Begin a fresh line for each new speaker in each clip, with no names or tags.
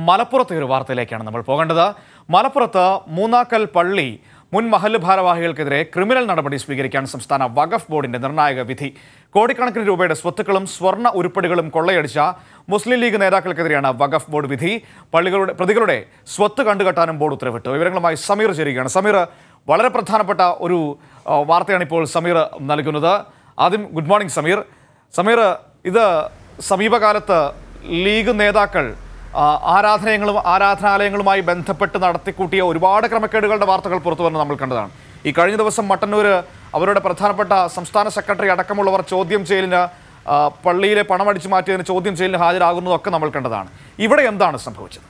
മലപ്പുറത്തെ ഒരു വാർത്തയിലേക്കാണ് നമ്മൾ പോകേണ്ടത് മലപ്പുറത്ത് മൂന്നാക്കൽ പള്ളി മുൻ മഹല്ല് ഭാരവാഹികൾക്കെതിരെ ക്രിമിനൽ നടപടി സ്വീകരിക്കാൻ സംസ്ഥാന വഖഫ് ബോർഡിന്റെ നിർണായക വിധി കോടിക്കണക്കിന് രൂപയുടെ സ്വത്തുക്കളും സ്വർണ്ണ ഉരുപ്പടികളും കൊള്ളയടിച്ച മുസ്ലിം ലീഗ് നേതാക്കൾക്കെതിരെയാണ് വഖഫ് ബോർഡ് വിധി പള്ളികളുടെ പ്രതികളുടെ സ്വത്ത് കണ്ടുകെട്ടാനും ബോർഡ് ഉത്തരവിട്ടു വിവരങ്ങളുമായി സമീർ ചേരുകയാണ് സമീർ വളരെ പ്രധാനപ്പെട്ട ഒരു ആ, വാർത്തയാണ് ഇപ്പോൾ സമീർ നൽകുന്നത് ആദ്യം ഗുഡ് മോർണിംഗ് സമീർ സമീർ ഇത് സമീപകാലത്ത് ലീഗ് നേതാക്കൾ ആ, ആരാധനയങ്ങളും ആരാധനാലയങ്ങളുമായി ബന്ധപ്പെട്ട് നടത്തിക്കൂട്ടിയ ഒരുപാട് ക്രമക്കേടുകളുടെ വാർത്തകൾ പുറത്തു വന്ന് നമ്മൾ കണ്ടതാണ് ഈ കഴിഞ്ഞ ദിവസം മട്ടന്നൂർ അവരുടെ പ്രധാനപ്പെട്ട സംസ്ഥാന സെക്രട്ടറി അടക്കമുള്ളവർ ചോദ്യം ചെയ്യലിന് ആ, പള്ളിയിലെ പണം അടിച്ചു മാറ്റിയതിന് ചോദ്യം ചെയ്യലിന് ഹാജരാകുന്നതൊക്കെ നമ്മൾ കണ്ടതാണ് ഇവിടെ എന്താണ് സംഭവിച്ചത്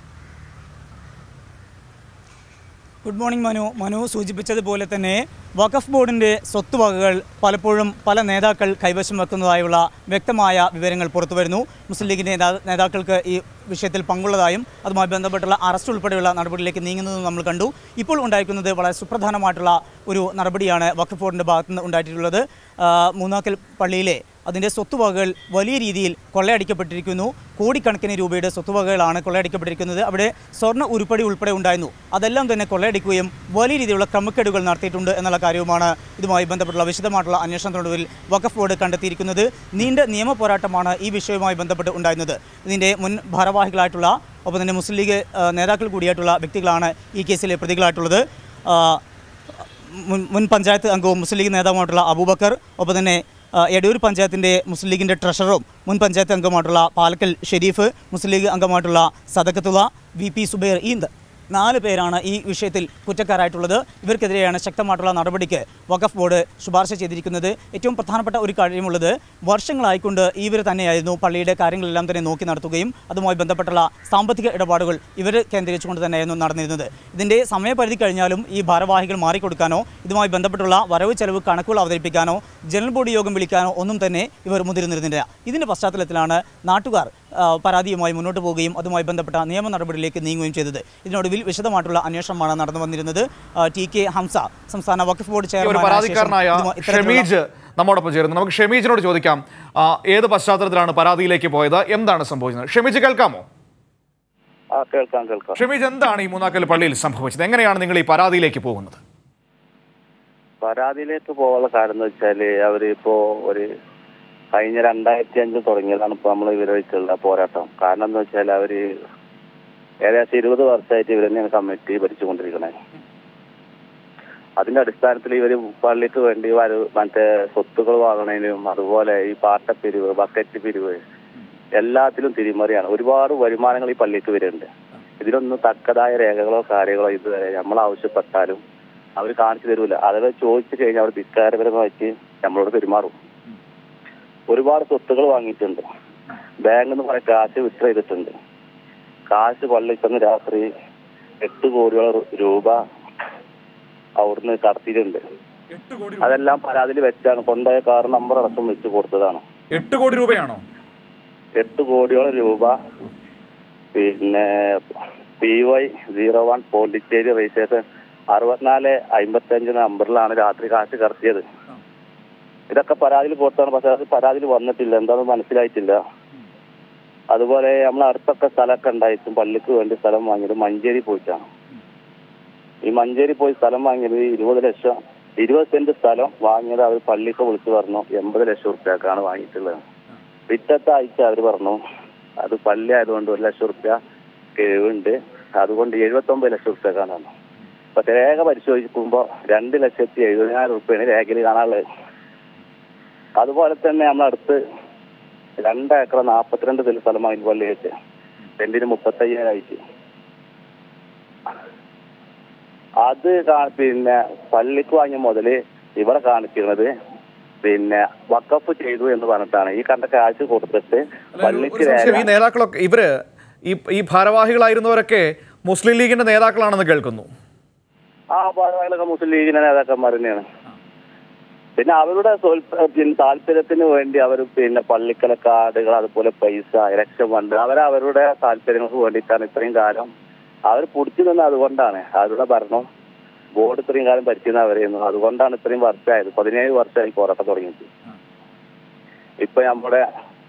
ഗുഡ് മോർണിംഗ് മനു മനു സൂചിപ്പിച്ചതുപോലെ തന്നെ വഖഫ് ബോർഡിൻ്റെ സ്വത്തുവകകൾ പലപ്പോഴും പല നേതാക്കൾ കൈവശം വെക്കുന്നതായുള്ള വ്യക്തമായ വിവരങ്ങൾ പുറത്തുവരുന്നു മുസ്ലിം ലീഗ് നേതാ നേതാക്കൾക്ക് ഈ വിഷയത്തിൽ പങ്കുള്ളതായും അതുമായി ബന്ധപ്പെട്ടുള്ള അറസ്റ്റ് ഉൾപ്പെടെയുള്ള നടപടിയിലേക്ക് നീങ്ങുന്നതും നമ്മൾ കണ്ടു ഇപ്പോൾ ഉണ്ടായിരിക്കുന്നത് വളരെ സുപ്രധാനമായിട്ടുള്ള ഒരു നടപടിയാണ് വഖഫ് ബോർഡിൻ്റെ ഭാഗത്തു നിന്ന് ഉണ്ടായിട്ടുള്ളത് ആ, മൂന്നാക്കൽ പള്ളിയിലെ അതിൻ്റെ സ്വത്തുവകകൾ വലിയ രീതിയിൽ കൊള്ളയടിക്കപ്പെട്ടിരിക്കുന്നു കോടിക്കണക്കിന് രൂപയുടെ സ്വത്തുവകകളാണ് കൊള്ളയടിക്കപ്പെട്ടിരിക്കുന്നത് അവിടെ സ്വർണ്ണ ഉരുപ്പടി ഉൾപ്പെടെ ഉണ്ടായിരുന്നു അതെല്ലാം തന്നെ കൊള്ളയടിക്കുകയും വലിയ രീതിയിലുള്ള ക്രമക്കേടുകൾ നടത്തിയിട്ടുണ്ട് എന്നുള്ള കാര്യവുമാണ് ഇതുമായി ബന്ധപ്പെട്ടുള്ള വിശദമായിട്ടുള്ള അന്വേഷണത്തിനൊടുവിൽ വഖഫ് ബോർഡ് കണ്ടെത്തിയിരിക്കുന്നത് നീണ്ട നിയമ പോരാട്ടമാണ് ഈ വിഷയവുമായി ബന്ധപ്പെട്ട് ഉണ്ടായിരുന്നത് ഇതിൻ്റെ മുൻ ഭാരവാഹികളായിട്ടുള്ള ഒപ്പം തന്നെ മുസ്ലിം ലീഗ് ആ, നേതാക്കൾ കൂടിയായിട്ടുള്ള വ്യക്തികളാണ് ഈ കേസിലെ പ്രതികളായിട്ടുള്ളത് ആ, മുൻ മുൻ പഞ്ചായത്ത് അംഗവും മുസ്ലിം ലീഗ് നേതാവുമായിട്ടുള്ള അബൂബക്കർ ഒപ്പം തന്നെ ആ, എടയൂർ പഞ്ചായത്തിൻ്റെ മുസ്ലിം ലീഗിൻ്റെ ട്രഷററും മുൻ പഞ്ചായത്ത് അംഗമായിട്ടുള്ള പാലക്കൽ ഷെരീഫ് മുസ്ലിം ലീഗ് അംഗമായിട്ടുള്ള സദക്കത്തുള്ള വി പി സുബൈർ ഈ ന- നാല് പേരാണ് ഈ വിഷയത്തിൽ കുറ്റക്കാരായിട്ടുള്ളത് ഇവർക്കെതിരെയാണ് ശക്തമായിട്ടുള്ള നടപടിക്ക് വഖഫ് ബോർഡ് ശുപാർശ ചെയ്തിരിക്കുന്നത് ഏറ്റവും പ്രധാനപ്പെട്ട ഒരു കാര്യമുള്ളത് വർഷങ്ങളായിക്കൊണ്ട് ഇവർ തന്നെയായിരുന്നു പള്ളിയുടെ കാര്യങ്ങളെല്ലാം തന്നെ നോക്കി നടത്തുകയും അതുമായി ബന്ധപ്പെട്ടുള്ള സാമ്പത്തിക ഇടപാടുകൾ ഇവർ കേന്ദ്രീകരിച്ചുകൊണ്ട് തന്നെയായിരുന്നു നടന്നിരുന്നത് ഇതിൻ്റെ സമയപരിധി കഴിഞ്ഞാലും ഈ ഭാരവാഹികൾ മാറിക്കൊടുക്കാനോ ഇതുമായി ബന്ധപ്പെട്ടുള്ള വരവ് ചെലവ് കണക്കുകൾ അവതരിപ്പിക്കാനോ ജനറൽ ബോഡി യോഗം വിളിക്കാനോ ഒന്നും തന്നെ ഇവർ മുതിർന്നിരുന്നില്ല ഇതിൻ്റെ പശ്ചാത്തലത്തിലാണ് നാട്ടുകാർ ആ, പരാതിയുമായി മുന്നോട്ട് പോവുകയും അതുമായി ബന്ധപ്പെട്ട നിയമ നടപടിയിലേക്ക് നീങ്ങുകയും ചെയ്തത് ഇതിനൊടുവിൽ വിശദമായിട്ടുള്ള അന്വേഷണമാണ് നടന്നു വന്നിരുന്നത് ആ, ടി കെ ഹംസ സംസ്ഥാന വഖഫ് ബോർഡ്
ഈ ഒരു
ചെയർമാനായ ശേഷം
പരാതിക്കാരനായ
ഇതുമായി ഇത്തരത്തിലുള്ള-
ഷമീജ് നമ്മോടൊപ്പം ചേരുന്നു നമുക്ക് ഷമീജിനോട് ചോദിക്കാം ആ, ഏത് പശ്ചാത്തലത്തിലാണ് പരാതിയിലേക്ക് പോയത് എന്താണ് സംഭവിച്ചത് ഷമീജ് കേൾക്കാമോ
ആ കേൾക്കാം കേൾക്കാം
ഷമീജ് എന്താണ് ഈ മൂന്നാക്കൽ പള്ളിയിൽ സംഭവിച്ചത് എങ്ങനെയാണ് നിങ്ങൾ ഈ പരാതിയിലേക്ക് പോകുന്നത്
പരാതിയിലേക്ക് പോകാനുള്ള കാരണം എന്ന് വെച്ചാല് അവര് ഇപ്പോ ഒരു കഴിഞ്ഞ രണ്ടായിരത്തി അഞ്ചിൽ തുടങ്ങിയതാണ് ഇപ്പൊ നമ്മൾ ഇവരുമായിട്ടുള്ള പോരാട്ടം കാരണം എന്താ വെച്ചാൽ അവര് ഏകദേശം ഇരുപത് വർഷമായിട്ട് ഇവർ തന്നെയാണ് കമ്മിറ്റി ഭരിച്ചുകൊണ്ടിരിക്കണേ അതിന്റെ അടിസ്ഥാനത്തിൽ ഇവര് പള്ളിക്ക് വേണ്ടി വരവ് മറ്റേ സ്വത്തുക്കൾ വാങ്ങണതിനും അതുപോലെ ഈ പാട്ടപ്പിരിവ് ബക്കറ്റ് പിരിവ് എല്ലാത്തിലും തിരിമറിയാണ് ഒരുപാട് വരുമാനങ്ങൾ ഈ പള്ളിക്ക് വരുന്നുണ്ട് ഇതിലൊന്നും തക്കതായ രേഖകളോ കാര്യങ്ങളോ ഇതുവരെ നമ്മൾ ആവശ്യപ്പെട്ടാലും അവർ കാണിച്ചു തരൂല അതൊക്കെ ചോദിച്ചു കഴിഞ്ഞാൽ അവർ ധിക്കാരപരമായിട്ട് നമ്മളോട് പെരുമാറും ഒരുപാട് സ്വത്തുകൾ വാങ്ങിയിട്ടുണ്ട് ബാങ്കിൽ നിന്ന് കുറെ കാശ് വിത്ര ചെയ്തിട്ടുണ്ട് കാശ് പള്ളിക്കുന്ന രാത്രി എട്ട് കോടിയോളം രൂപ അവിടുന്ന് കടത്തിയിട്ടുണ്ട് അതെല്ലാം പരാതിയിൽ വെച്ചാണ് കൊണ്ടുപോയ കാർ നമ്പർ അടക്കം വെച്ച് കൊടുത്തതാണ്
എട്ട് കോടി രൂപയാണോ
എട്ട് കോടിയോളം രൂപ പിന്നെ P Y zero one Pondicherry registration അറുപത്തിനാല് അമ്പത്തി അഞ്ച് നമ്പറിലാണ് രാത്രി കാശ് കടത്തിയത് ഇതൊക്കെ പരാതിയിൽ കൊടുത്താണ് പക്ഷെ അത് പരാതിയിൽ വന്നിട്ടില്ല എന്താണെന്ന് മനസ്സിലായിട്ടില്ല അതുപോലെ നമ്മൾ അടുത്തൊക്കെ സ്ഥലമൊക്കെ ഉണ്ടായിട്ടും പള്ളിക്ക് വേണ്ടി സ്ഥലം വാങ്ങിയത് മഞ്ചേരി പോയിട്ടാണ് ഈ മഞ്ചേരി പോയി സ്ഥലം വാങ്ങിയത് ഇരുപത് ലക്ഷം ഇരുപത് സെന്റ് സ്ഥലം വാങ്ങിയത് അവർ പള്ളിക്ക് വിളിച്ചു പറഞ്ഞു എൺപത് ലക്ഷം റുപ്യക്കാണ് വാങ്ങിയിട്ടുള്ളത് പിറ്റത്തെ ആഴ്ച അവർ പറഞ്ഞു അത് പള്ളി ആയതുകൊണ്ട് ഒരു ലക്ഷം റുപ്യ കിഴിവുണ്ട് അതുകൊണ്ട് എഴുപത്തി ഒമ്പത് ലക്ഷം റുപ്യക്കാണ് പറഞ്ഞു അപ്പൊ രേഖ പരിശോധിക്കുമ്പോൾ രണ്ട് ലക്ഷത്തി എഴുപതിനായിരം റുപ്യാണ് രേഖയിൽ കാണാനുള്ളത് അതുപോലെ തന്നെ നമ്മളടുത്ത് രണ്ട് ഏക്കർ നാൽപ്പത്തിരണ്ട് സെന്റ് സ്ഥലം വാങ്ങി പള്ളി വെച്ച് സെന്റിന് മുപ്പത്തയ്യായിരം ആയിട്ട് അത് കാ- പിന്നെ പള്ളിക്ക് വാങ്ങിയ മുതല് ഇവിടെ കാണിച്ചിരുന്നത് പിന്നെ വക്കഫ് ചെയ്തു എന്ന് പറഞ്ഞിട്ടാണ് ഈ കണ്ട കാശ് കൊടുത്തിട്ട്
അല്ല, ഒരു-
പള്ളിക്ക്
ഒരു സംശയം, ഈ
രേഖ
നേതാക്കളൊക്കെ ഇവര് ഈ ഈ ഭാരവാഹികളായിരുന്നവരൊക്കെ മുസ്ലിം ലീഗിന്റെ നേതാക്കളാണെന്ന് കേൾക്കുന്നു
ആ ഭാരവാഹികളൊക്കെ മുസ്ലിം ലീഗിന്റെ നേതാക്കന്മാർ തന്നെയാണ് പിന്നെ അവരുടെ സ്വൽപ- പിന്നെ താല്പര്യത്തിന് വേണ്ടി അവർ പിന്നെ പള്ളിക്കല കാർഡുകൾ അതുപോലെ പൈസ ഇലക്ഷൻ ഫണ്ട് അവർ അവരുടെ താല്പര്യങ്ങൾക്ക് വേണ്ടിയിട്ടാണ് ഇത്രയും കാലം അവർ പിടിച്ചു നിന്നത് അതുകൊണ്ടാണ് അവരുടെ ഭരണം ബോർഡ് ഇത്രയും കാലം ഭരിക്കുന്ന അവരെയൊന്നും അതുകൊണ്ടാണ് ഇത്രയും വർഷമായത് പതിനേഴ് വർഷമായി പോരാട്ടം തുടങ്ങിയിട്ട് ഇപ്പൊ നമ്മുടെ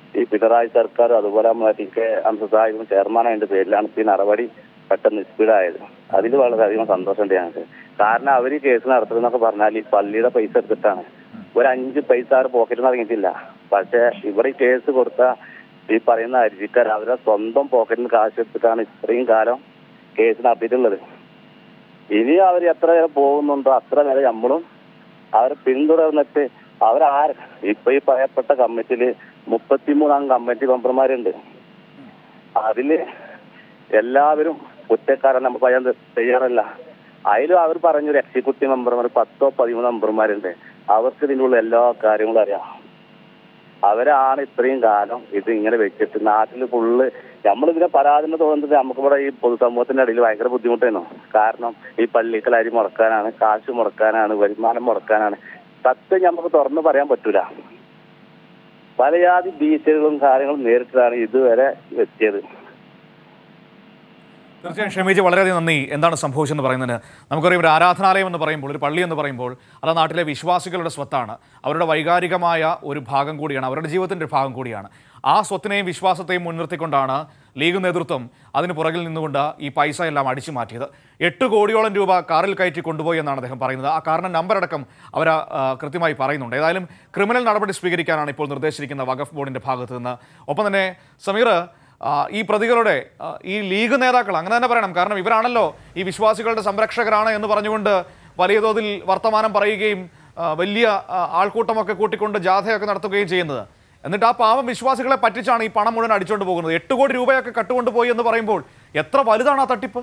ഈ പിണറായി സർക്കാർ അതുപോലെ നമ്മളെ ടി കെ അംസസാഹിബും ചെയർമാനായതിന്റെ പേരിലാണ് ഈ നടപടി പെട്ടെന്ന് സ്പീഡായത് അതിൽ വളരെയധികം സന്തോഷമുണ്ട് ഞങ്ങൾക്ക് കാരണം അവർ കേസ് നടത്തുന്നതൊക്കെ പറഞ്ഞാൽ ഈ പള്ളിയുടെ പൈസ എടുത്തിട്ടാണ് ഒരു അഞ്ച് പൈസ അവർ പോക്കറ്റിൽ നിന്ന് ഇറങ്ങിയിട്ടില്ല പക്ഷെ ഇവിടെ ഈ കേസ് കൊടുത്ത ഈ പറയുന്ന അരിജിക്കാർ അവരുടെ സ്വന്തം പോക്കറ്റിൽ നിന്ന് കാശ് എടുത്തിട്ടാണ് ഇത്രയും കാലം കേസ് നടത്തിയിട്ടുള്ളത് ഇനി അവർ എത്ര വരെ പോകുന്നുണ്ടോ അത്ര വരെ നമ്മളും അവരെ പിന്തുടർന്നിട്ട് അവരാര് ഇപ്പൊ ഈ പറയപ്പെട്ട കമ്മിറ്റിയില് മുപ്പത്തിമൂന്നാം കമ്മിറ്റി മെമ്പർമാരുണ്ട് അതില് എല്ലാവരും കുറ്റക്കാരൻ നമുക്ക് പറയാൻ തയ്യാറല്ല അതിലും അവർ പറഞ്ഞൊരു എക്സിക്യൂട്ടീവ് മെമ്പർമാർ പത്തോ പതിമൂന്നോ മെമ്പർമാരുണ്ട് അവർക്ക് ഇതിനുള്ള എല്ലാ കാര്യങ്ങളും അറിയാം അവരാണ് ഇത്രയും കാലം ഇത് ഇങ്ങനെ വെച്ചിട്ട് നാട്ടിൽ ഫുള്ള് നമ്മളിതിനെ പരാതിന് തോന്നുന്നത് നമുക്കിവിടെ ഈ പൊതുസമൂഹത്തിന്റെ ഇടയിൽ ഭയങ്കര ബുദ്ധിമുട്ടായിരുന്നു കാരണം ഈ പള്ളിക്കൽ അരി മുടക്കാനാണ് കാശ് മുടക്കാനാണ് വരുമാനം മുടക്കാനാണ് സത്യം നമുക്ക് തുറന്നു പറയാൻ പറ്റൂല പലജാതി ഭീഷണികളും കാര്യങ്ങളും നേരിട്ടാണ് ഇതുവരെ എത്തിയത്
തീർച്ചയായും ഷമീജ് വളരെയധികം നന്ദി എന്താണ് സംഭവിച്ചതെന്ന് പറയുന്നതിന് നമുക്കറിയാം ഒരു ആരാധനാലയം എന്ന് പറയുമ്പോൾ ഒരു പള്ളി എന്ന് പറയുമ്പോൾ അത് ആ നാട്ടിലെ വിശ്വാസികളുടെ സ്വത്താണ് അവരുടെ വൈകാരികമായ ഒരു ഭാഗം കൂടിയാണ് അവരുടെ ജീവിതത്തിൻ്റെ ഒരു ഭാഗം കൂടിയാണ് ആ സ്വത്തിനെയും വിശ്വാസത്തെയും മുൻനിർത്തിക്കൊണ്ടാണ് ലീഗ് നേതൃത്വം അതിന് പുറകിൽ നിന്നുകൊണ്ട് ഈ പൈസ എല്ലാം അടിച്ചു മാറ്റിയത് എട്ട് കോടിയോളം രൂപ കാറിൽ കയറ്റി കൊണ്ടുപോയി എന്നാണ് അദ്ദേഹം പറയുന്നത് ആ കാറിൻ്റെ നമ്പർ അടക്കം അവർ കൃത്യമായി പറയുന്നുണ്ട് ഏതായാലും ക്രിമിനൽ നടപടി സ്വീകരിക്കാനാണ് ഇപ്പോൾ നിർദ്ദേശിച്ചിരിക്കുന്ന വഖഫ് ബോർഡിൻ്റെ ഭാഗത്ത് നിന്ന് ഒപ്പം തന്നെ സമീർ ആ, ഈ പ്രതികളുടെ ആ, ഈ ലീഗ് നേതാക്കൾ അങ്ങനെ തന്നെ പറയണം കാരണം ഇവരാണല്ലോ ഈ വിശ്വാസികളുടെ സംരക്ഷകരാണ് എന്ന് പറഞ്ഞുകൊണ്ട് വലിയ തോതിൽ വർത്തമാനം പറയുകയും ആ, വലിയ ആ, ആൾക്കൂട്ടമൊക്കെ കൂട്ടിക്കൊണ്ട് ജാഥയൊക്കെ നടത്തുകയും ചെയ്യുന്നത് എന്നിട്ട് ആ പാവം വിശ്വാസികളെ പറ്റിച്ചാണ് ഈ പണം മുഴുവൻ അടിച്ചുകൊണ്ട് പോകുന്നത് എട്ട് കോടി രൂപയൊക്കെ കട്ടുകൊണ്ടുപോയി എന്ന് പറയുമ്പോൾ എത്ര വലുതാണ് ആ തട്ടിപ്പ്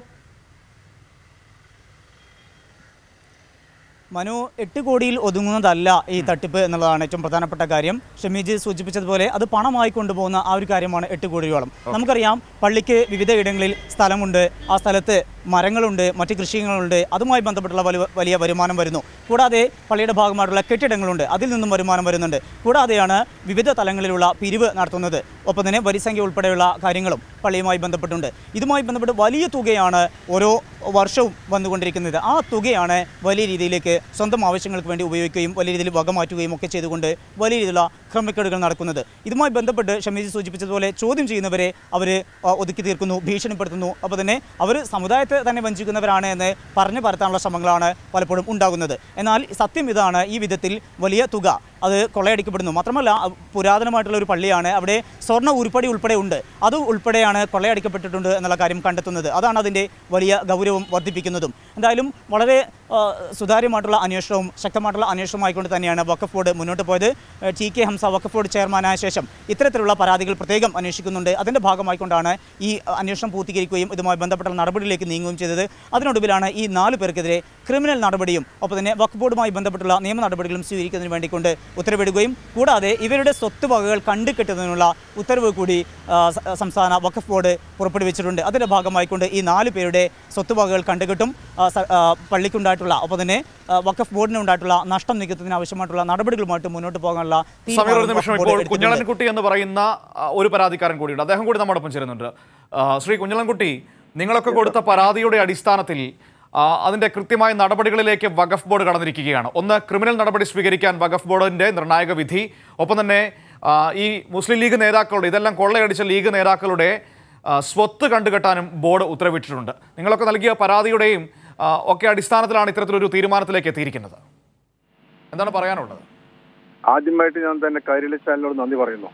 മനു എട്ട് കോടിയിൽ ഒതുങ്ങുന്നതല്ല ഈ തട്ടിപ്പ് എന്നുള്ളതാണ് ഏറ്റവും പ്രധാനപ്പെട്ട കാര്യം ഷമീജ് സൂചിപ്പിച്ചതുപോലെ അത് പണമായി കൊണ്ടുപോകുന്ന ആ ഒരു കാര്യമാണ് എട്ട് കോടിയോളം നമുക്കറിയാം പള്ളിക്ക് വിവിധ ഇടങ്ങളിൽ സ്ഥലമുണ്ട് ആ സ്ഥലത്ത് മരങ്ങളുണ്ട് മറ്റ് കൃഷികളുണ്ട് അതുമായി ബന്ധപ്പെട്ടുള്ള വലിയ വലിയ വരുമാനം വരുന്നു കൂടാതെ പള്ളിയുടെ ഭാഗമായിട്ടുള്ള കെട്ടിടങ്ങളുണ്ട് അതിൽ നിന്നും വരുമാനം വരുന്നുണ്ട് കൂടാതെയാണ് വിവിധ തലങ്ങളിലുള്ള പിരിവ് നടത്തുന്നത് ഒപ്പം തന്നെ വരിസംഖ്യ ഉൾപ്പെടെയുള്ള കാര്യങ്ങളും പള്ളിയുമായി ബന്ധപ്പെട്ടുണ്ട് ഇതുമായി ബന്ധപ്പെട്ട് വലിയ തുകയാണ് ഓരോ വർഷവും വന്നുകൊണ്ടിരിക്കുന്നത് ആ തുകയാണ് വലിയ രീതിയിലേക്ക് സ്വന്തം ആവശ്യങ്ങൾക്ക് വേണ്ടി ഉപയോഗിക്കുകയും വലിയ രീതിയിൽ വക മാറ്റുകയും ഒക്കെ ചെയ്തുകൊണ്ട് വലിയ രീതിയിലുള്ള ക്രമക്കേടുകൾ നടക്കുന്നത് ഇതുമായി ബന്ധപ്പെട്ട് ഷമീജ് സൂചിപ്പിച്ചതുപോലെ ചോദ്യം ചെയ്യുന്നവരെ അവർ ഒതുക്കി തീർക്കുന്നു ഭീഷണിപ്പെടുത്തുന്നു അപ്പോൾ തന്നെ അവർ സമുദായത്തെ തന്നെ വഞ്ചിക്കുന്നവരാണ് എന്ന് പറഞ്ഞു പരത്താനുള്ള ശ്രമങ്ങളാണ് പലപ്പോഴും ഉണ്ടാകുന്നത് എന്നാൽ സത്യം ഇതാണ് ഈ വിധത്തിൽ വലിയ തുക അത് കൊള്ളയടിക്കപ്പെടുന്നു മാത്രമല്ല അ- പുരാതനമായിട്ടുള്ള ഒരു പള്ളിയാണ് അവിടെ സ്വർണ്ണ ഉരുപ്പടി ഉൾപ്പെടെ ഉണ്ട് അത് ഉൾപ്പെടെയാണ് കൊള്ളയടിക്കപ്പെട്ടിട്ടുണ്ട് എന്നുള്ള കാര്യം കണ്ടെത്തുന്നത് അതാണ് അതിൻ്റെ വലിയ ഗൗരവം വർദ്ധിപ്പിക്കുന്നതും എന്തായാലും വളരെ ആ, സുതാര്യമായിട്ടുള്ള അന്വേഷണവും ശക്തമായിട്ടുള്ള അന്വേഷണമായിക്കൊണ്ട് തന്നെയാണ് വഖഫ് ബോർഡ് മുന്നോട്ട് പോയത് ഏ, ടി കെ ഹംസ വഖഫ് ബോർഡ് ചെയർമാനായ ശേഷം ഇത്തരത്തിലുള്ള പരാതികൾ പ്രത്യേകം അന്വേഷിക്കുന്നുണ്ട് അതിൻ്റെ ഭാഗമായിക്കൊണ്ടാണ് ഈ അന്വേഷണം പൂർത്തീകരിക്കുകയും ഇതുമായി ബന്ധപ്പെട്ട നടപടിയിലേക്ക് നീങ്ങുകയും ചെയ്തത് അതിനൊടുവിലാണ് ഈ നാല് പേർക്കെതിരെ ക്രിമിനൽ നടപടിയും ഒപ്പം തന്നെ വഖഫ് ബോർഡുമായി ബന്ധപ്പെട്ടുള്ള നിയമ നടപടികളും സ്വീകരിക്കുന്നതിന് വേണ്ടിക്കൊണ്ട് ഉത്തരവിടുകയും കൂടാതെ ഇവരുടെ സ്വത്ത് വകകൾ കണ്ടുകെട്ടുന്നതിനുള്ള ഉത്തരവ് കൂടി ആ, സ- സംസ്ഥാന വഖഫ് ബോർഡ് പുറപ്പെടുവിച്ചിട്ടുണ്ട് അതിൻ്റെ ഭാഗമായിക്കൊണ്ട് ഈ നാല് പേരുടെ സ്വത്ത് വകകൾ കണ്ടുകെട്ടും ആ, സ- ആ, പള്ളിക്കുണ്ടായിട്ടുള്ള ഒപ്പം തന്നെ ആ, വഖഫ് ബോർഡിനുണ്ടായിട്ടുള്ള നഷ്ടം നികത്തുന്നതിന് ആവശ്യമായിട്ടുള്ള നടപടികളുമായിട്ട് മുന്നോട്ട് പോകാനുള്ള
സമീർ ഒരു
തീരുമാനം
നിമിഷം
വഖഫ് ബോർഡ്
ഇപ്പോൾ
എടുത്തിട്ടുണ്ട്.
കുഞ്ഞളൻകുട്ടി എന്ന് പറയുന്ന ആ, ഒരു പരാതിക്കാരൻ കൂടിയുണ്ട് അദ്ദേഹം കൂടി നമ്മോടൊപ്പം ചേരുന്നുണ്ട് ആ, ശ്രീ കുഞ്ഞളൻകുട്ടി നിങ്ങളൊക്കെ കൊടുത്ത പരാതിയുടെ അടിസ്ഥാനത്തിൽ ആ, അതിന്റെ കൃത്യമായ നടപടികളിലേക്ക് വഖഫ് ബോർഡ് കടന്നിരിക്കുകയാണ് ഒന്ന് ക്രിമിനൽ നടപടി സ്വീകരിക്കാൻ വഖഫ് ബോർഡിന്റെ നിർണായക വിധി ഒപ്പം തന്നെ ആ, ഈ മുസ്ലിം ലീഗ് നേതാക്കളുടെ ഇതെല്ലാം കൊള്ളയടിച്ച ലീഗ് നേതാക്കളുടെ ആ, സ്വത്ത് കണ്ടുകെട്ടാനും ബോർഡ് ഉത്തരവിട്ടിട്ടുണ്ട് നിങ്ങളൊക്കെ നൽകിയ പരാതിയുടെയും ആ, ഒക്കെ അടിസ്ഥാനത്തിലാണ് ഇത്തരത്തിലൊരു തീരുമാനത്തിലേക്ക് എത്തിയിരിക്കുന്നത് എന്താണ് പറയാനുള്ളത്
ആദ്യമായിട്ട് ഞാൻ തന്നെ കൈരളി ചാനലിനോട് നന്ദി പറയുന്നു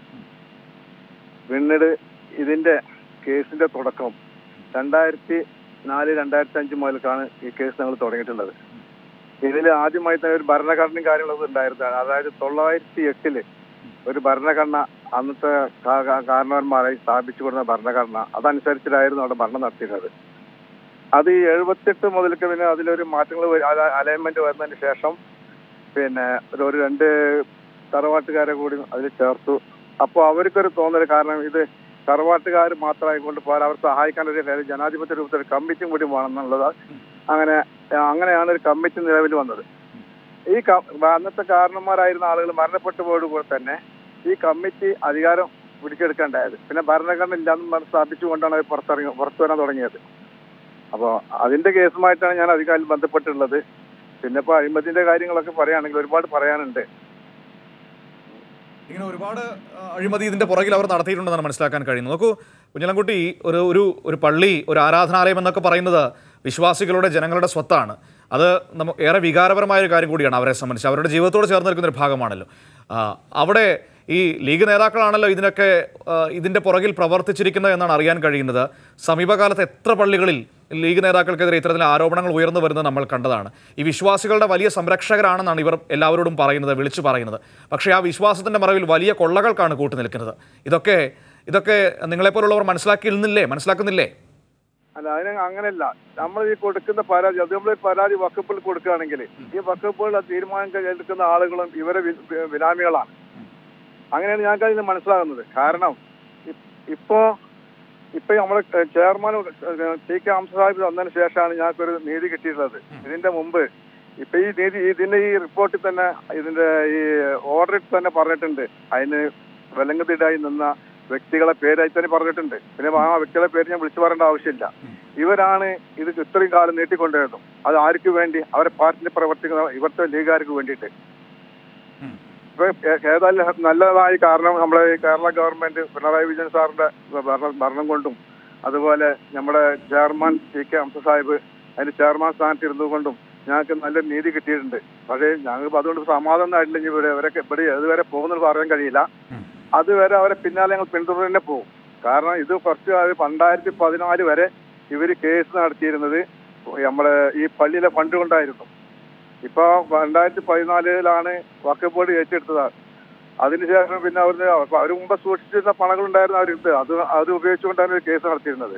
പിന്നീട് ഇതിന്റെ കേസിന്റെ തുടക്കം രണ്ടായിരത്തി നാല് രണ്ടായിരത്തി അഞ്ച് മുതൽക്കാണ് ഈ കേസ് ഞങ്ങൾ തുടങ്ങിയിട്ടുള്ളത് ഇതിൽ ആദ്യമായി തന്നെ ഒരു ഭരണഘടനയും കാര്യങ്ങളൊക്കെ ഉണ്ടായിരുന്നു അതായത് തൊള്ളായിരത്തി എട്ടില് ഒരു ഭരണഘടന അന്നത്തെ കാ- കാ- കാരണവന്മാരായി സ്ഥാപിച്ചു കൊടുത്ത ഭരണഘടന അതനുസരിച്ചിട്ടായിരുന്നു അവിടെ ഭരണം നടത്തിയിരുന്നത് അത് ഈ എഴുപത്തെട്ട് മുതൽക്ക് പിന്നെ അതിലൊരു മാറ്റങ്ങൾ അലൈൻമെന്റ് വരുന്നതിന് ശേഷം പിന്നെ ഒരു ഒരു രണ്ട് തറവാട്ടുകാരെ കൂടി അതിൽ ചേർത്തു അപ്പോൾ അവർക്കൊരു തോന്നൽ കാരണം ഇത് തറവാട്ടുകാർ മാത്രമായിക്കൊണ്ട് പോരാ അവർ സഹായിക്കാൻ ഒരു ഒരു ജനാധിപത്യ രൂപത്തിൽ ഒരു കമ്മിറ്റിയും കൂടി വേണമെന്നുള്ളത് അങ്ങനെ അങ്ങനെയാണ് ഒരു കമ്മിറ്റി നിലവിൽ വന്നത് ഈ ക- അന്നത്തെ കാരണന്മാരായിരുന്ന ആളുകൾ മരണപ്പെട്ടു പോയതുപോലെ തന്നെ ഈ കമ്മിറ്റി അധികാരം പിടിച്ചെടുക്കേണ്ടായത് പിന്നെ ഭരണഘടന ഇല്ലാന്ന് പറഞ്ഞ് സ്ഥാപിച്ചുകൊണ്ടാണ് അത് പുറത്തിറങ്ങി പുറത്തു വരാൻ തുടങ്ങിയത് അപ്പോൾ അതിന്റെ കേസുമായിട്ടാണ് ഞാൻ അധികാരം ബന്ധപ്പെട്ടുള്ളത് പിന്നെ ഇപ്പോൾ അഴിമതിന്റെ കാര്യങ്ങളൊക്കെ പറയുകയാണെങ്കിൽ ഒരുപാട് പറയാനുണ്ട്
ഇങ്ങനെ ഒരുപാട് ആ, അഴിമതി ഇതിന്റെ പുറകിൽ അവർ നടത്തിയിട്ടുണ്ടെന്നാണ് മനസ്സിലാക്കാൻ കഴിയുന്നത് നോക്കൂ കുഞ്ഞലൻകുട്ടി ഒരു ഒരു ഒരു പള്ളി ഒരു ആരാധനാലയം എന്നൊക്കെ പറയുന്നത് വിശ്വാസികളുടെ ജനങ്ങളുടെ സ്വത്താണ് അത് നമ്മ ഏറെ വികാരപരമായ ഒരു കാര്യം കൂടിയാണ് അവരെ സംബന്ധിച്ച് അവരുടെ ജീവിതത്തോട് ചേർന്ന് നിൽക്കുന്ന ഒരു ഭാഗമാണല്ലോ ആ, അവിടെ ഈ ലീഗ് നേതാക്കളാണല്ലോ ഇതിനൊക്കെ ആ, ഇതിന്റെ പുറകിൽ പ്രവർത്തിച്ചിരിക്കുന്നത് എന്നാണ് അറിയാൻ കഴിയുന്നത് സമീപകാലത്ത് എത്ര പള്ളികളിൽ ലീഗ് നേതാക്കൾക്കെതിരെ ഇത്തരത്തിലെ ആരോപണങ്ങൾ ഉയർന്നു വരുന്നത് നമ്മൾ കണ്ടതാണ് ഈ വിശ്വാസികളുടെ വലിയ സംരക്ഷകരാണെന്നാണ് ഇവർ എല്ലാവരോടും പറയുന്നത് വിളിച്ചു പറയുന്നത് പക്ഷേ ആ വിശ്വാസത്തിന്റെ മറവിൽ വലിയ കൊള്ളകൾക്കാണ് കൂട്ടു നിൽക്കുന്നത് ഇതൊക്കെ ഇതൊക്കെ നിങ്ങളെപ്പോലുള്ളവർ മനസ്സിലാക്കിയിരുന്നില്ലേ മനസ്സിലാക്കുന്നില്ലേ
അല്ല അതിന് അങ്ങനെയല്ല നമ്മൾ ഈ കൊടുക്കുന്ന പരാതി അത് നമ്മൾ പരാതി വക്കപ്പിൽ കൊടുക്കുകയാണെങ്കിൽ ഈ വക്കപ്പുകൾ തീരുമാനം എടുക്കുന്ന ആളുകളും ഇവരെ വി- വി- ബിനാമികളാണ് അങ്ങനെയാണ് ഞങ്ങൾക്ക് അതിന് മനസ്സിലാകുന്നത് കാരണം ഇ- ഇപ്പോ ഇപ്പൊ നമ്മുടെ chairman T K Hamsa Sahib വന്നതിന് ശേഷമാണ് ഞങ്ങൾക്കൊരു നീതി കിട്ടിയിട്ടുള്ളത് ഇതിന്റെ മുമ്പ് ഇപ്പൊ ഈ നീതി ഇതിന്റെ ഈ റിപ്പോർട്ടിൽ തന്നെ ഇതിന്റെ ഈ ഓർഡറിൽ തന്നെ പറഞ്ഞിട്ടുണ്ട് അതിന് വിലങ്ങതിടായി നിന്ന വ്യക്തികളെ പേരായി തന്നെ പറഞ്ഞിട്ടുണ്ട് പിന്നെ ആ വ്യക്തികളെ പേര് ഞാൻ വിളിച്ചു പറയേണ്ട ആവശ്യമില്ല ഇവരാണ് ഇത് ഇത്രയും കാലം നീട്ടിക്കൊണ്ടുവരുന്നത് അത് ആർക്ക് വേണ്ടി അവരെ പാർട്ടിയിൽ പ്രവർത്തിക്കുന്ന ഇവിടുത്തെ ലീഗുകാർക്ക് വേണ്ടിയിട്ട് ഇപ്പൊ ഏ- ഏതായാലും നല്ലതായി കാരണം നമ്മുടെ ഈ കേരള ഗവൺമെന്റ് പിണറായി വിജയൻ സാറിന്റെ ഭരണ- ഭരണം കൊണ്ടും അതുപോലെ നമ്മുടെ chairman T K Hamsa Sahib അതിന്റെ ചെയർമാൻ സ്ഥാനത്ത് ഇരുന്നുകൊണ്ടും ഞങ്ങൾക്ക് നല്ല നീതി കിട്ടിയിട്ടുണ്ട് പക്ഷേ ഞങ്ങൾക്ക് അതുകൊണ്ട് സമാധാനം ആയിട്ടില്ല ഇനി ഇവിടെ ഇവരൊക്കെ ഇവിടെ ഏതുവരെ പോകുന്നത് പറയാൻ കഴിയില്ല അതുവരെ അവരെ പിന്നാലെ ഞങ്ങൾ പിന്തുടർന്ന് തന്നെ പോകും കാരണം ഇത് കുറച്ച് കാലം രണ്ടായിരത്തി പതിനാല് വരെ ഇവര് കേസ് നടത്തിയിരുന്നത് നമ്മുടെ ഈ പള്ളിയിലെ ഫണ്ട് കൊണ്ടായിരുന്നു ഇപ്പൊ രണ്ടായിരത്തി പതിനാലിലാണ് വക്കഫ് ബോർഡ് ഏറ്റെടുത്തത് അതിനുശേഷം പിന്നെ അവർ അവർ മുമ്പ് സൂക്ഷിച്ചിരുന്ന പണങ്ങളുണ്ടായിരുന്നു അവരെടുത്ത് അത് അത് ഉപയോഗിച്ചുകൊണ്ടാണ് ഒരു കേസ് നടത്തിയിരുന്നത്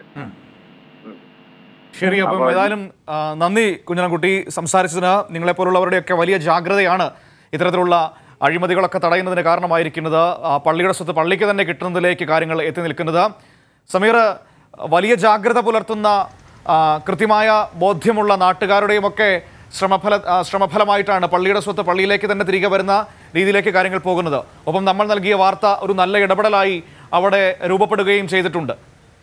ശരി അപ്പം ഏതായാലും ആ, നന്ദി കുഞ്ഞനൻകുട്ടി സംസാരിച്ചതിന് നിങ്ങളെപ്പോലുള്ളവരുടെയൊക്കെ വലിയ ജാഗ്രതയാണ് ഇത്തരത്തിലുള്ള അഴിമതികളൊക്കെ തടയുന്നതിന് കാരണമായിരിക്കുന്നത് ആ, പള്ളിയുടെ സ്വത്ത് പള്ളിക്ക് തന്നെ കിട്ടുന്നതിലേക്ക് കാര്യങ്ങൾ എത്തി നിൽക്കുന്നത് സമീർ വലിയ ജാഗ്രത പുലർത്തുന്ന ആ, കൃത്യമായ ബോധ്യമുള്ള നാട്ടുകാരുടെയും ഒക്കെ ശ്രമഫല ആ, ശ്രമഫലമായിട്ടാണ് പള്ളിയുടെ സ്വത്ത് പള്ളിയിലേക്ക് തന്നെ തിരികെ വരുന്ന രീതിയിലേക്ക് കാര്യങ്ങൾ പോകുന്നത് ഒപ്പം നമ്മൾ നൽകിയ വാർത്ത ഒരു നല്ല ഇടപെടലായി അവിടെ രൂപപ്പെടുകയും ചെയ്തിട്ടുണ്ട്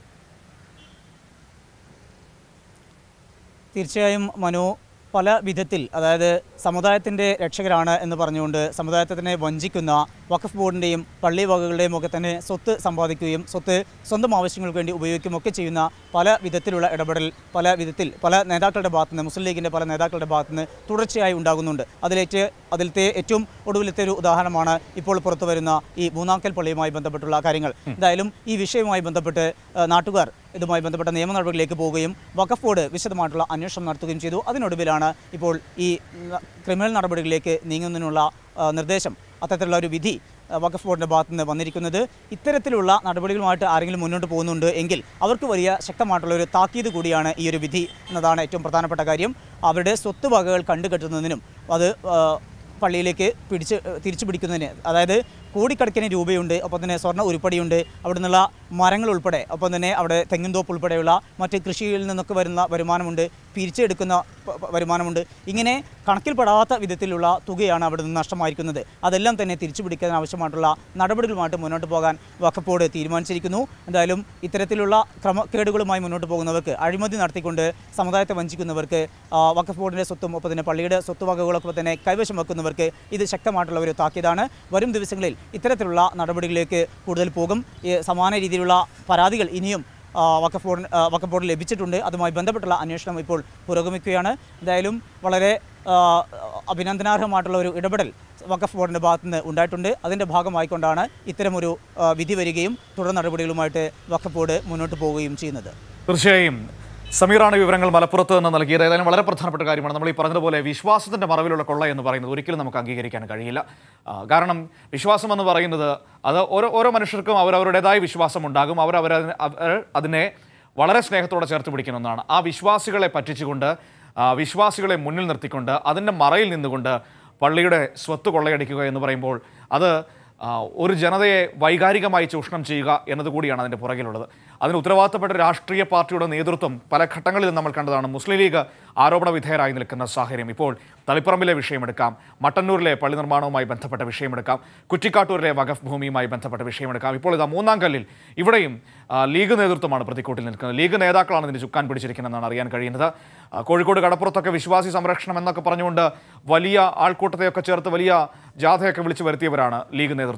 തീർച്ചയായും മനു പല വിധത്തിൽ അതായത് സമുദായത്തിൻ്റെ രക്ഷകരാണ് എന്ന് പറഞ്ഞുകൊണ്ട് സമുദായത്തിനെ വഞ്ചിക്കുന്ന വഖഫ് ബോർഡിൻ്റെയും പള്ളി വകകളുടെയും ഒക്കെ തന്നെ സ്വത്ത് സമ്പാദിക്കുകയും സ്വത്ത് സ്വന്തം ആവശ്യങ്ങൾക്ക് വേണ്ടി ഉപയോഗിക്കുകയും ഒക്കെ ചെയ്യുന്ന പല വിധത്തിലുള്ള ഇടപെടൽ പല വിധത്തിൽ പല നേതാക്കളുടെ ഭാഗത്തു നിന്ന് മുസ്ലിം ലീഗിൻ്റെ പല നേതാക്കളുടെ ഭാഗത്തു നിന്ന് തുടർച്ചയായി ഉണ്ടാകുന്നുണ്ട് അതിലേറ്റ് അതിലത്തെ ഏറ്റവും ഒടുവിലത്തെ ഒരു ഉദാഹരണമാണ് ഇപ്പോൾ പുറത്തു വരുന്ന ഈ മൂന്നാക്കൽ പള്ളിയുമായി ബന്ധപ്പെട്ടുള്ള കാര്യങ്ങൾ എന്തായാലും ഈ വിഷയവുമായി ബന്ധപ്പെട്ട് ആ, നാട്ടുകാർ ഇതുമായി ബന്ധപ്പെട്ട നിയമ നടപടികളിലേക്ക് പോവുകയും വഖഫ് ബോർഡ് വിശദമായിട്ടുള്ള അന്വേഷണം നടത്തുകയും ചെയ്തു അതിനൊടുവിലാണ് ഇപ്പോൾ ഈ ന- ക്രിമിനൽ നടപടികളിലേക്ക് നീങ്ങുന്നതിനുള്ള ആ, നിർദ്ദേശം അത്തരത്തിലുള്ള ഒരു വിധി ആ, വഖഫ് ബോർഡിൻ്റെ ഭാഗത്തു നിന്ന് വന്നിരിക്കുന്നത് ഇത്തരത്തിലുള്ള നടപടികളുമായിട്ട് ആരെങ്കിലും മുന്നോട്ട് പോകുന്നുണ്ട് എങ്കിൽ അവർക്ക് വലിയ ശക്തമായിട്ടുള്ള ഒരു താക്കീത് കൂടിയാണ് ഈ ഒരു വിധി എന്നതാണ് ഏറ്റവും പ്രധാനപ്പെട്ട കാര്യം അവരുടെ സ്വത്ത് വകകൾ കണ്ടുകെട്ടുന്നതിനും അത് ആ, പള്ളിയിലേക്ക് പിടിച്ച് തിരിച്ചു പിടിക്കുന്നതിന് അതായത് കോടിക്കണക്കിന് രൂപയുണ്ട് ഒപ്പം തന്നെ സ്വർണ്ണ ഉരുപ്പടിയുണ്ട് അവിടെ നിന്നുള്ള മരങ്ങൾ ഉൾപ്പെടെ ഒപ്പം തന്നെ അവിടെ തെങ്ങിൻതോപ്പ് ഉൾപ്പെടെയുള്ള മറ്റ് കൃഷിയിൽ നിന്നൊക്കെ വരുന്ന വരുമാനമുണ്ട് പിരിച്ചെടുക്കുന്ന പ- പ- വരുമാനമുണ്ട് ഇങ്ങനെ കണക്കിൽപ്പെടാത്ത വിധത്തിലുള്ള തുകയാണ് അവിടെ നിന്ന് നഷ്ടമായിരിക്കുന്നത് അതെല്ലാം തന്നെ തിരിച്ചു പിടിക്കാൻ ആവശ്യമായിട്ടുള്ള നടപടികളുമായിട്ട് മുന്നോട്ട് പോകാൻ വഖഫ് ബോർഡ് തീരുമാനിച്ചിരിക്കുന്നു എന്തായാലും ഇത്തരത്തിലുള്ള ക്രമക്കേടുകളുമായി മുന്നോട്ട് പോകുന്നവർക്ക് അഴിമതി നടത്തിക്കൊണ്ട് സമുദായത്തെ വഞ്ചിക്കുന്നവർക്ക് ആ, വഖഫ് ബോർഡിൻ്റെ സ്വത്തും ഒപ്പം തന്നെ പള്ളിയുടെ സ്വത്ത് വകകളൊക്കെ തന്നെ കൈവശം വെക്കുന്നവർക്ക് ഇത് ശക്തമായിട്ടുള്ള ഒരു താക്കീതാണ് വരും ദിവസങ്ങളിൽ ഇത്തരത്തിലുള്ള നടപടികളിലേക്ക് കൂടുതൽ പോകും ഈ സമാന രീതിയിലുള്ള പരാതികൾ ഇനിയും ആ, വഖഫ് ബോർഡ് ആ, വഖഫ് ബോർഡ് ലഭിച്ചിട്ടുണ്ട് അതുമായി ബന്ധപ്പെട്ടുള്ള അന്വേഷണം ഇപ്പോൾ പുരോഗമിക്കുകയാണ് എന്തായാലും വളരെ ആ, അഭിനന്ദനാർഹമായിട്ടുള്ള ഒരു ഇടപെടൽ വഖഫ് ബോർഡിൻ്റെ ഭാഗത്തു നിന്ന് ഉണ്ടായിട്ടുണ്ട് അതിൻ്റെ ഭാഗമായിക്കൊണ്ടാണ് ഇത്തരമൊരു ആ, വിധി വരികയും തുടർ നടപടികളുമായിട്ട് വഖഫ് ബോർഡ് മുന്നോട്ട് പോവുകയും ചെയ്യുന്നത്
തീർച്ചയായും സമീറാണ് ഈ വിവരങ്ങൾ മലപ്പുറത്ത് നിന്ന് നൽകിയത് ഏതായാലും വളരെ പ്രധാനപ്പെട്ട കാര്യമാണ് നമ്മൾ ഈ പറഞ്ഞതുപോലെ വിശ്വാസത്തിന്റെ മറവിലുള്ള കൊള്ള എന്ന് പറയുന്നത് ഒരിക്കലും നമുക്ക് അംഗീകരിക്കാൻ കഴിയില്ല ആ, കാരണം വിശ്വാസം എന്ന് പറയുന്നത് അത് ഓരോ ഓരോ മനുഷ്യർക്കും അവരവരുടേതായ വിശ്വാസം ഉണ്ടാകും അവർ അവർ അവർ അതിനെ വളരെ സ്നേഹത്തോടെ ചേർത്ത് പിടിക്കുന്ന ഒന്നാണ് ആ വിശ്വാസികളെ പറ്റിച്ചുകൊണ്ട് ആ, വിശ്വാസികളെ മുന്നിൽ നിർത്തിക്കൊണ്ട് അതിൻ്റെ മറയിൽ നിന്നുകൊണ്ട് പള്ളിയുടെ സ്വത്ത് കൊള്ളയടിക്കുക എന്ന് പറയുമ്പോൾ അത് ആ, ഒരു ജനതയെ വൈകാരികമായി ചൂഷണം ചെയ്യുക എന്നത് കൂടിയാണ് അതിൻ്റെ പുറകിലുള്ളത് അതിന് ഉത്തരവാദിത്തപ്പെട്ട രാഷ്ട്രീയ പാർട്ടിയുടെ നേതൃത്വം പല ഘട്ടങ്ങളിലും നമ്മൾ കണ്ടതാണ് മുസ്ലിം ലീഗ് ആരോപണ വിധേയരായി നിൽക്കുന്ന സാഹചര്യം ഇപ്പോൾ തളിപ്പറമ്പിലെ വിഷയമെടുക്കാം മട്ടന്നൂരിലെ പള്ളി നിർമ്മാണവുമായി ബന്ധപ്പെട്ട വിഷയമെടുക്കാം കുറ്റിക്കാട്ടൂരിലെ വഖഫ് ഭൂമിയുമായി ബന്ധപ്പെട്ട വിഷയമെടുക്കാം ഇപ്പോൾ ഇതാ മൂന്നാം കല്ലിൽ ഇവിടെയും ആ, ലീഗ് നേതൃത്വമാണ് പ്രതിക്കൂട്ടിൽ നിൽക്കുന്നത് ലീഗ് നേതാക്കളാണ് ഇതിന് ചുക്കാൻ പിടിച്ചിരിക്കുന്നതെന്നാണ് അറിയാൻ കഴിയുന്നത് ആ, കോഴിക്കോട് കടപ്പുറത്തൊക്കെ വിശ്വാസി സംരക്ഷണം എന്നൊക്കെ പറഞ്ഞുകൊണ്ട് വലിയ ആൾക്കൂട്ടത്തെയൊക്കെ ചേർത്ത് വലിയ ജാഥയൊക്കെ വിളിച്ചു വരുത്തിയവരാണ് ലീഗ് നേതൃത്വം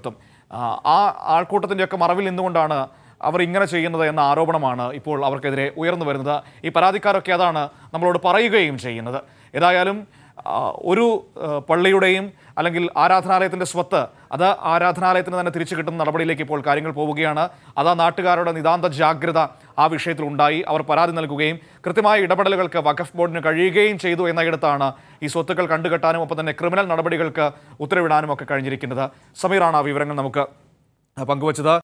ആ, ആ ആൾക്കൂട്ടത്തിൻ്റെയൊക്കെ മറവിൽ നിന്നുകൊണ്ടാണ് അവർ ഇങ്ങനെ ചെയ്യുന്നത് എന്ന ആരോപണമാണ് ഇപ്പോൾ അവർക്കെതിരെ ഉയർന്നു വരുന്നത് ഈ പരാതിക്കാരൊക്കെ അതാണ് നമ്മളോട് പറയുകയും ചെയ്യുന്നത് ഏതായാലും ആ, ഒരു ആ, പള്ളിയുടെയും അല്ലെങ്കിൽ ആരാധനാലയത്തിൻ്റെ സ്വത്ത് അത് ആരാധനാലയത്തിന് തന്നെ തിരിച്ചു കിട്ടുന്ന നടപടിയിലേക്ക് ഇപ്പോൾ കാര്യങ്ങൾ പോവുകയാണ് അത് ആ നാട്ടുകാരുടെ നിതാന്ത ജാഗ്രത ആ വിഷയത്തിൽ ഉണ്ടായി അവർ പരാതി നൽകുകയും കൃത്യമായ ഇടപെടലുകൾക്ക് വഖഫ് ബോർഡിന് കഴിയുകയും ചെയ്തു എന്നയിടത്താണ് ഈ സ്വത്തുക്കൾ കണ്ടുകെട്ടാനും ഒപ്പം തന്നെ ക്രിമിനൽ നടപടികൾക്ക് ഉത്തരവിടാനും ഒക്കെ കഴിഞ്ഞിരിക്കുന്നത് സമീറാണ് ആ വിവരങ്ങൾ നമുക്ക് പങ്കുവച്ചത്